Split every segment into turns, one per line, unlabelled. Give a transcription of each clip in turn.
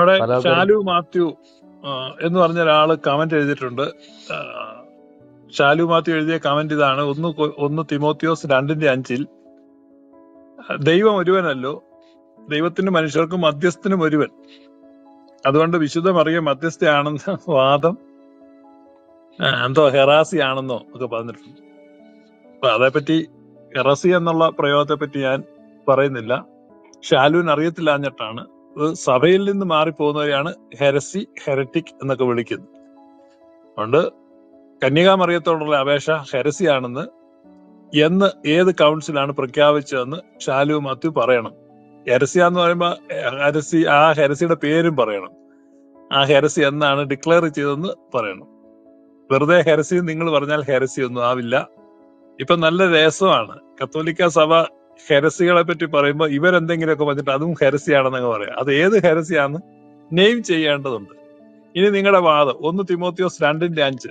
അവിടെ
പല
ഷാലു മാത്യു ആ, എന്ന് പറഞ്ഞ ഒരാള് കമന്റ് എഴുതിയിട്ടുണ്ട് ആ, ഷാലു മാത്യു എഴുതിയ കമന്റ് ഇതാണ് ഒന്ന് കൊ- ഒന്ന് തിമോത്തിയോസ് രണ്ടിന്റെ അഞ്ചിൽ ദൈവം ഒരുവനല്ലോ ദൈവത്തിന് മനുഷ്യർക്കും മധ്യസ്ഥനും ഒരുവൻ അതുകൊണ്ട് വിശുദ്ധ മറിയ മധ്യസ്ഥയാണെന്ന വാദം ആ, എന്തോ ഹെറാസി ആണെന്നോ ഒക്കെ പറഞ്ഞിട്ടുണ്ട് അപ്പൊ അതേപ്പറ്റി ഹെറസി എന്നുള്ള പ്രയോഗത്തെ പറ്റി ഞാൻ പറയുന്നില്ല ഷാലുവിന് അറിയത്തില്ലാഞ്ഞിട്ടാണ് ഇത് സഭയിൽ നിന്ന് മാറിപ്പോകുന്നവരെയാണ് ഹെരസി ഹെരറ്റിക് എന്നൊക്കെ വിളിക്കുന്നത് അതുകൊണ്ട് കന്യകാമറിയത്തോടുള്ള അപേക്ഷ ഹെരസിയാണെന്ന് എന്ന് ഏത് കൗൺസിലാണ് പ്രഖ്യാപിച്ചതെന്ന് ഷാലു മാത്യു പറയണം ഹെരസി എന്ന് പറയുമ്പോ ഹെരസി ആ ഹെരസിയുടെ പേരും പറയണം ആ ഹെരസി എന്നാണ് ഡിക്ലെയർ ചെയ്തതെന്ന് പറയണം വെറുതെ ഹെരസി നിങ്ങൾ പറഞ്ഞാൽ ഹെരസി ഒന്നും ആവില്ല ഇപ്പൊ നല്ല രസമാണ് കത്തോലിക്ക സഭ ഹെരസികളെ പറ്റി പറയുമ്പോൾ ഇവരെന്തെങ്കിലുമൊക്കെ പറഞ്ഞിട്ട് അതും ഹെരസിയാണെന്നൊക്കെ പറയാം അത് ഏത് ഹെരസിയാന്ന് നെയിം ചെയ്യേണ്ടതുണ്ട് ഇനി നിങ്ങളുടെ വാദം ഒന്ന് തിമോത്തിയോസ് രണ്ടിന്റെ അഞ്ച്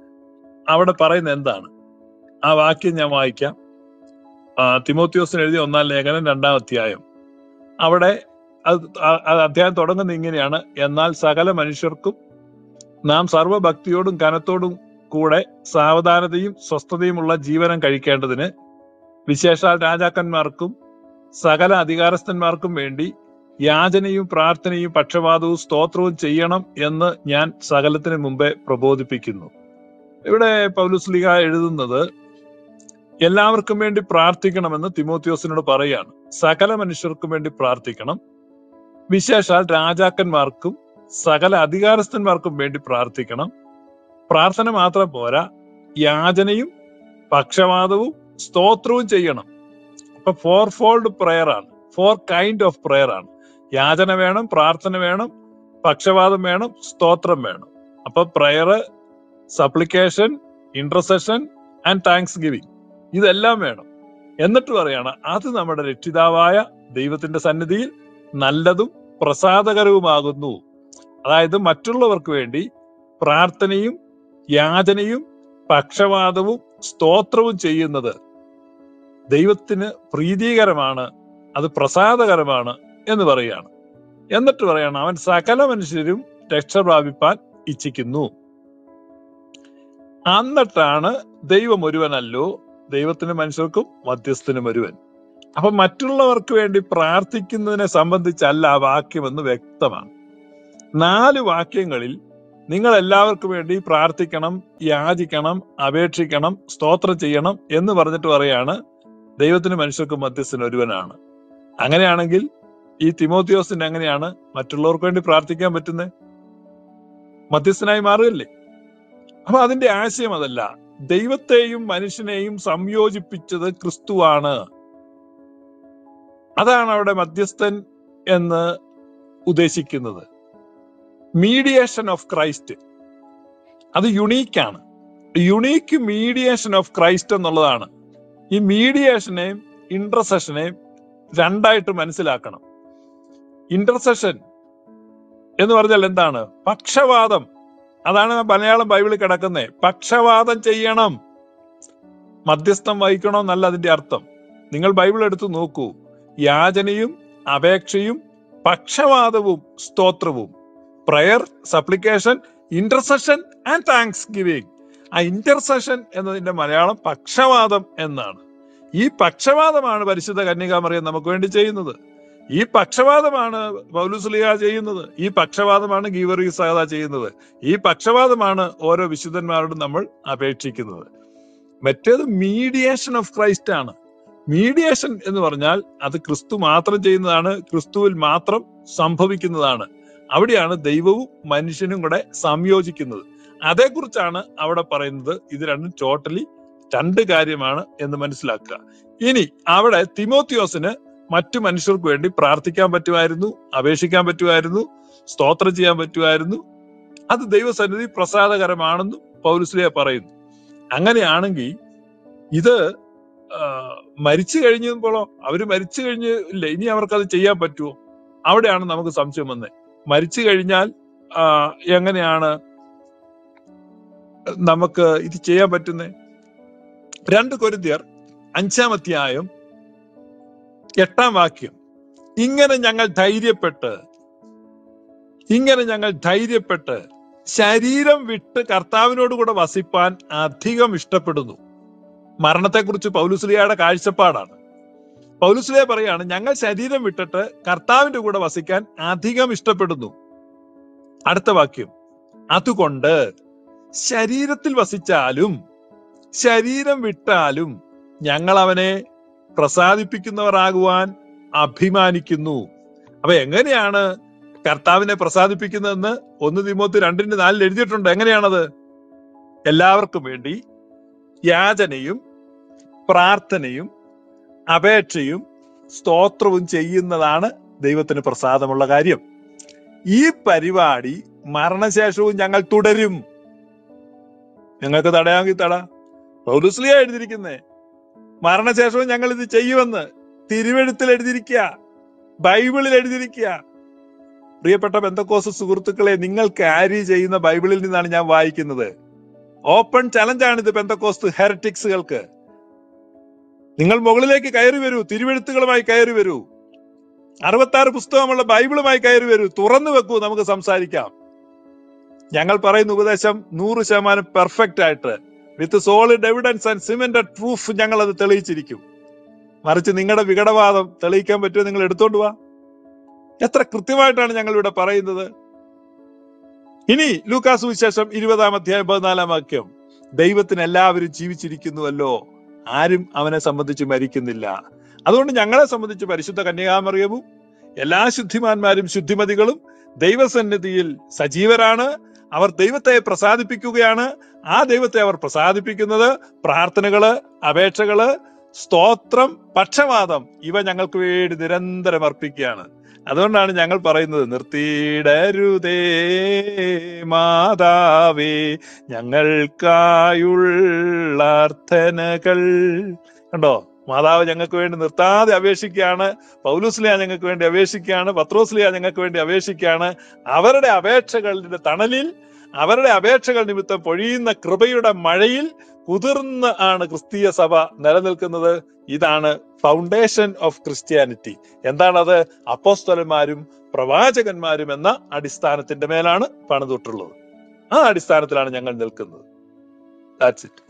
അവിടെ പറയുന്നത് എന്താണ് ആ വാക്യം ഞാൻ വായിക്കാം ആ, തിമോത്തിയോസിന് എഴുതിയ ഒന്നാം ലേഖനം രണ്ടാം അധ്യായം അവിടെ അത് ആ- ആ അധ്യായം തുടങ്ങുന്നത് ഇങ്ങനെയാണ് എന്നാൽ സകല മനുഷ്യർക്കും നാം സർവഭക്തിയോടും കനത്തോടും കൂടെ സാവധാനതയും സ്വസ്ഥതയുമുള്ള ജീവനം കഴിക്കേണ്ടതിന് വിശേഷാൽ രാജാക്കന്മാർക്കും സകല അധികാരസ്ഥന്മാർക്കും വേണ്ടി യാചനയും പ്രാർത്ഥനയും പക്ഷപാതവും സ്തോത്രവും ചെയ്യണം എന്ന് ഞാൻ സകലത്തിന് മുമ്പേ പ്രബോധിപ്പിക്കുന്നു ഇവിടെ പൗലുസ്ലിഹ എഴുതുന്നത് എല്ലാവർക്കും വേണ്ടി പ്രാർത്ഥിക്കണമെന്ന് തിമോത്യോസിനോട് പറയാണ് സകല മനുഷ്യർക്കും വേണ്ടി പ്രാർത്ഥിക്കണം വിശേഷാൽ രാജാക്കന്മാർക്കും സകല അധികാരസ്ഥന്മാർക്കും വേണ്ടി പ്രാർത്ഥിക്കണം പ്രാർത്ഥന മാത്രം പോരാ യാചനയും പക്ഷപാതവും സ്തോത്രവും ചെയ്യണം അപ്പൊ ഫോർ ഫോൾഡ് പ്രയർ ആണ് ഫോർ കൈൻഡ് ഓഫ് പ്രയർ ആണ് യാചന വേണം പ്രാർത്ഥന വേണം പക്ഷപാതം വേണം സ്തോത്രം വേണം അപ്പൊ prayer supplication intercession and thanksgiving ഇതെല്ലാം വേണം എന്നിട്ട് പറയാണ് അത് നമ്മുടെ രക്ഷിതാവായ ദൈവത്തിന്റെ സന്നിധിയിൽ നല്ലതും പ്രസാദകരവുമാകുന്നു അതായത് മറ്റുള്ളവർക്ക് വേണ്ടി പ്രാർത്ഥനയും യാചനയും പക്ഷപാതവും സ്തോത്രവും ചെയ്യുന്നത് ദൈവത്തിന് പ്രീതികരമാണ് അത് പ്രസാദകരമാണ് എന്ന് പറയുകയാണ് എന്നിട്ട് പറയാണ് അവൻ സകല മനുഷ്യരും രക്ഷ പ്രാപിപ്പാൻ ഇച്ഛിക്കുന്നു എന്നിട്ടാണ് ദൈവം ഒരുവനല്ലോ ദൈവത്തിന് മനുഷ്യർക്കും മധ്യസ്ഥനും ഒരുവൻ അപ്പൊ മറ്റുള്ളവർക്ക് വേണ്ടി പ്രാർത്ഥിക്കുന്നതിനെ സംബന്ധിച്ചല്ല ആ വാക്യമെന്ന് വ്യക്തമാണ് നാല് വാക്യങ്ങളിൽ നിങ്ങൾ എല്ലാവർക്കും വേണ്ടി പ്രാർത്ഥിക്കണം യാചിക്കണം അപേക്ഷിക്കണം സ്തോത്രം ചെയ്യണം എന്ന് പറഞ്ഞിട്ട് പറയാണ് ദൈവത്തിന് മനുഷ്യർക്ക് മധ്യസ്ഥൻ ഒരുവനാണ് അങ്ങനെയാണെങ്കിൽ ഈ തിമോത്തിയോസിന് എങ്ങനെയാണ് മറ്റുള്ളവർക്ക് വേണ്ടി പ്രാർത്ഥിക്കാൻ പറ്റുന്നത് മധ്യസ്ഥനായി മാറുകയല്ലേ അപ്പൊ അതിന്റെ ആശയം അതല്ല ദൈവത്തെയും മനുഷ്യനെയും സംയോജിപ്പിച്ചത് ക്രിസ്തുവാണ് അതാണ് അവിടെ മധ്യസ്ഥൻ എന്ന് ഉദ്ദേശിക്കുന്നത് മീഡിയേഷൻ ഓഫ് ക്രൈസ്റ്റ് അത് യുണീക്കാണ് യുണീക്ക് മീഡിയേഷൻ ഓഫ് ക്രൈസ്റ്റ് എന്നുള്ളതാണ് ഈ മീഡിയേഷനെയും ഇന്റർസെഷനെയും രണ്ടായിട്ട് മനസ്സിലാക്കണം ഇന്റർസെഷൻ എന്ന് പറഞ്ഞാൽ എന്താണ് പക്ഷവാദം അതാണ് മലയാളം ബൈബിളിൽ കിടക്കുന്നത് പക്ഷവാദം ചെയ്യണം മധ്യസ്ഥം വഹിക്കണം എന്നല്ല അതിന്റെ അർത്ഥം നിങ്ങൾ ബൈബിൾ എടുത്ത് നോക്കൂ യാചനയും അപേക്ഷയും പക്ഷവാദവും സ്തോത്രവും prayer supplication intercession and thanksgiving ആ ഇന്റർസെഷൻ എന്നതിന്റെ മലയാളം പക്ഷവാദം എന്നാണ് ഈ പക്ഷവാദമാണ് പരിശുദ്ധ കന്യകാമറിയം നമുക്ക് വേണ്ടി ചെയ്യുന്നത് ഈ പക്ഷവാദമാണ് പൗലുസ്ലിയ ചെയ്യുന്നത് ഈ പക്ഷവാദമാണ് ഗീവറി സഹത ചെയ്യുന്നത് ഈ പക്ഷവാദമാണ് ഓരോ വിശുദ്ധന്മാരോടും നമ്മൾ അപേക്ഷിക്കുന്നത് മറ്റേത് മീഡിയേഷൻ ഓഫ് ക്രൈസ്റ്റ് ആണ് മീഡിയേഷൻ എന്ന് പറഞ്ഞാൽ അത് ക്രിസ്തു മാത്രം ചെയ്യുന്നതാണ് ക്രിസ്തുവിൽ മാത്രം സംഭവിക്കുന്നതാണ് അവിടെയാണ് ദൈവവും മനുഷ്യനും കൂടെ സംയോജിക്കുന്നത് അതേക്കുറിച്ചാണ് അവിടെ പറയുന്നത് ഇത് രണ്ടും ടോട്ടലി രണ്ട് കാര്യമാണ് എന്ന് മനസ്സിലാക്കുക ഇനി അവിടെ തിമോത്തിയോസിന് മറ്റു മനുഷ്യർക്ക് വേണ്ടി പ്രാർത്ഥിക്കാൻ പറ്റുമായിരുന്നു അപേക്ഷിക്കാൻ പറ്റുമായിരുന്നു സ്തോത്രം ചെയ്യാൻ പറ്റുമായിരുന്നു അത് ദൈവസന്നിധി പ്രസാദകരമാണെന്നും പൗലുസ്ലിയ പറയുന്നു അങ്ങനെയാണെങ്കിൽ ഇത് ആ, മരിച്ചു കഴിഞ്ഞപ്പോഴോ അവര് മരിച്ചു കഴിഞ്ഞ് ഇല്ല ഇനി അവർക്ക് അത് ചെയ്യാൻ പറ്റുമോ അവിടെയാണ് നമുക്ക് സംശയം വന്നത് മരിച്ചു കഴിഞ്ഞാൽ ആ, എങ്ങനെയാണ് നമുക്ക് ഇത് ചെയ്യാൻ പറ്റുന്നത് രണ്ട് കൊരിന്ത്യർ അഞ്ചാം അധ്യായം എട്ടാം വാക്യം ഇങ്ങനെ ഞങ്ങൾ ധൈര്യപ്പെട്ട് ഇങ്ങനെ ഞങ്ങൾ ധൈര്യപ്പെട്ട് ശരീരം വിട്ട് കർത്താവിനോട് കൂടെ വസിപ്പാൻ അധികം ഇഷ്ടപ്പെടുന്നു മരണത്തെക്കുറിച്ച് പൗലുസ്ലിയയുടെ കാഴ്ചപ്പാടാണ് പൗലുസ്ലിയ പറയാണ് ഞങ്ങൾ ശരീരം വിട്ടിട്ട് കർത്താവിന്റെ കൂടെ വസിക്കാൻ അധികം ഇഷ്ടപ്പെടുന്നു അടുത്ത വാക്യം അതുകൊണ്ട് ശരീരത്തിൽ വസിച്ചാലും ശരീരം വിട്ടാലും ഞങ്ങൾ അവനെ പ്രസാദിപ്പിക്കുന്നവരാകുവാൻ അഭിമാനിക്കുന്നു അപ്പൊ എങ്ങനെയാണ് കർത്താവിനെ പ്രസാദിപ്പിക്കുന്നതെന്ന് ഒന്ന് തിമോത്തി രണ്ടിന്റെ നാലിൽ എഴുതിയിട്ടുണ്ട് എങ്ങനെയാണത് എല്ലാവർക്കും വേണ്ടി യാചനയും പ്രാർത്ഥനയും അപേക്ഷയും സ്തോത്രവും ചെയ്യുന്നതാണ് ദൈവത്തിന് പ്രസാദമുള്ള കാര്യം ഈ പരിപാടി മരണശേഷവും ഞങ്ങൾ തുടരും നിങ്ങൾക്ക് തടയാമെങ്കിൽ തട പൗലുസ്ലിയ എഴുതിയിരിക്കുന്നേ മരണശേഷവും ഞങ്ങൾ ഇത് ചെയ്യുമെന്ന് തിരുവെഴുത്തിൽ എഴുതിയിരിക്കുക ബൈബിളിൽ എഴുതിയിരിക്കുക പ്രിയപ്പെട്ട ബന്ധക്കോസ് സുഹൃത്തുക്കളെ നിങ്ങൾ ക്യാരി ചെയ്യുന്ന ബൈബിളിൽ നിന്നാണ് ഞാൻ വായിക്കുന്നത് ഓപ്പൺ ചലഞ്ചാണ് ഇത് ബന്ധക്കോസ്ത് ഹെററ്റിക്സുകൾക്ക് നിങ്ങൾ മുകളിലേക്ക് കയറി വരൂ തിരുവെഴുത്തുകളുമായി കയറി വരൂ അറുപത്തി ആറ് പുസ്തകമുള്ള ബൈബിളുമായി കയറി വരൂ തുറന്നു വെക്കൂ നമുക്ക് സംസാരിക്കാം ഞങ്ങൾ പറയുന്ന ഉപദേശം നൂറ് ശതമാനം പെർഫെക്റ്റ് ആയിട്ട് with solid evidence and cement proof ഞങ്ങൾ അത് തെളിയിച്ചിരിക്കും മറിച്ച് നിങ്ങളുടെ വികടവാദം തെളിയിക്കാൻ പറ്റുമോ നിങ്ങൾ എടുത്തോണ്ട് വാ എത്ര കൃത്യമായിട്ടാണ് ഞങ്ങൾ ഇവിടെ പറയുന്നത് ഇനി ലൂക്കാസ് വിശേഷം ഇരുപതാം അധ്യായം പതിനാലാം വാക്യം ദൈവത്തിന് എല്ലാവരും ജീവിച്ചിരിക്കുന്നുവല്ലോ ആരും അവനെ സംബന്ധിച്ച് മരിക്കുന്നില്ല അതുകൊണ്ട് ഞങ്ങളെ സംബന്ധിച്ച് പരിശുദ്ധ കന്യകാമറിയവും എല്ലാ ശുദ്ധിമാന്മാരും ശുദ്ധിമതികളും ദൈവസന്നിധിയിൽ സജീവരാണ് അവർ ദൈവത്തെ പ്രസാദിപ്പിക്കുകയാണ് ആ ദൈവത്തെ അവർ പ്രസാദിപ്പിക്കുന്നത് പ്രാർത്ഥനകള് അപേക്ഷകള് സ്തോത്രം പക്ഷവാദം ഇവ ഞങ്ങൾക്ക് വേണ്ടി നിരന്തരം അർപ്പിക്കുകയാണ് അതുകൊണ്ടാണ് ഞങ്ങൾ പറയുന്നത് നിർത്തിയിടരുതേ മാതാവേ ഞങ്ങൾക്കായുള്ള അർത്ഥനകൾ കണ്ടോ മാതാവ് ഞങ്ങൾക്ക് വേണ്ടി നിർത്താതെ അപേക്ഷിക്കുകയാണ് പൗലുസ്ലിയ ഞങ്ങൾക്ക് വേണ്ടി അപേക്ഷിക്കുകയാണ് പത്രോസ്ലിയ ഞങ്ങൾക്ക് വേണ്ടി അപേക്ഷിക്കുകയാണ് അവരുടെ അപേക്ഷകളുടെ തണലിൽ അവരുടെ അപേക്ഷകൾ നിമിത്തം പൊഴിയുന്ന കൃപയുടെ മഴയിൽ കുതിർന്ന് ആണ് ക്രിസ്തീയ സഭ നിലനിൽക്കുന്നത് ഇതാണ് ഫൗണ്ടേഷൻ ഓഫ് ക്രിസ്ത്യാനിറ്റി എന്താണത് അപ്പോസ്തലന്മാരും പ്രവാചകന്മാരും എന്ന അടിസ്ഥാനത്തിന്റെ മേലാണ് പണിതൊട്ടുള്ളത് ആ അടിസ്ഥാനത്തിലാണ് ഞങ്ങൾ നിൽക്കുന്നത് ദാറ്റ്സ് ഇറ്റ്